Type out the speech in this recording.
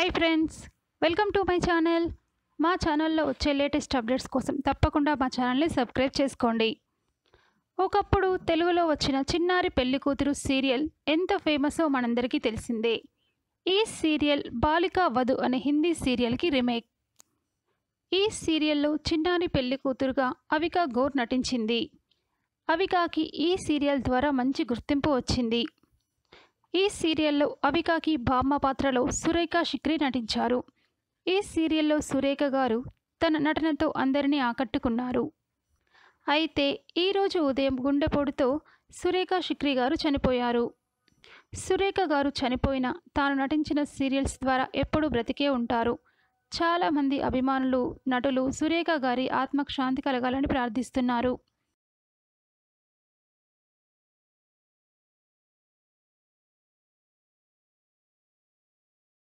hi friends welcome to my channel మా ఛానల్లో వచ్చే లేటెస్ట్ అప్డేట్స్ కోసం తప్పకుండా మా ఛానల్ని సబ్స్క్రైబ్ చేసుకోండి ఒకప్పుడు తెలుగులో వచ్చిన చిన్నారి పెళ్లి కూతురు సీరియల్ ఎంత ఫేమసో మనందరికీ తెలిసిందే ఈ సీరియల్ బాలికా వధు అనే హిందీ సీరియల్కి రీమేక్ ఈ సీరియల్లో చిన్నారి పెళ్లి కూతురుగా అవికా గౌర్ నటించింది అవికాకి ఈ సీరియల్ ద్వారా మంచి గుర్తింపు వచ్చింది ఈ సీరియల్లో అవికాకి బామ్మ పాత్రలో సురేఖ శిక్రి నటించారు ఈ సీరియల్లో సురేఖ గారు తన నటనతో అందరినీ ఆకట్టుకున్నారు అయితే ఈరోజు ఉదయం గుండెపోటుతో సురేఖ శిక్రి గారు చనిపోయారు సురేఖ గారు చనిపోయిన తాను నటించిన సీరియల్స్ ద్వారా ఎప్పుడూ బ్రతికే ఉంటారు చాలామంది అభిమానులు నటులు సురేఖ గారి ఆత్మకు శాంతి కలగాలని ప్రార్థిస్తున్నారు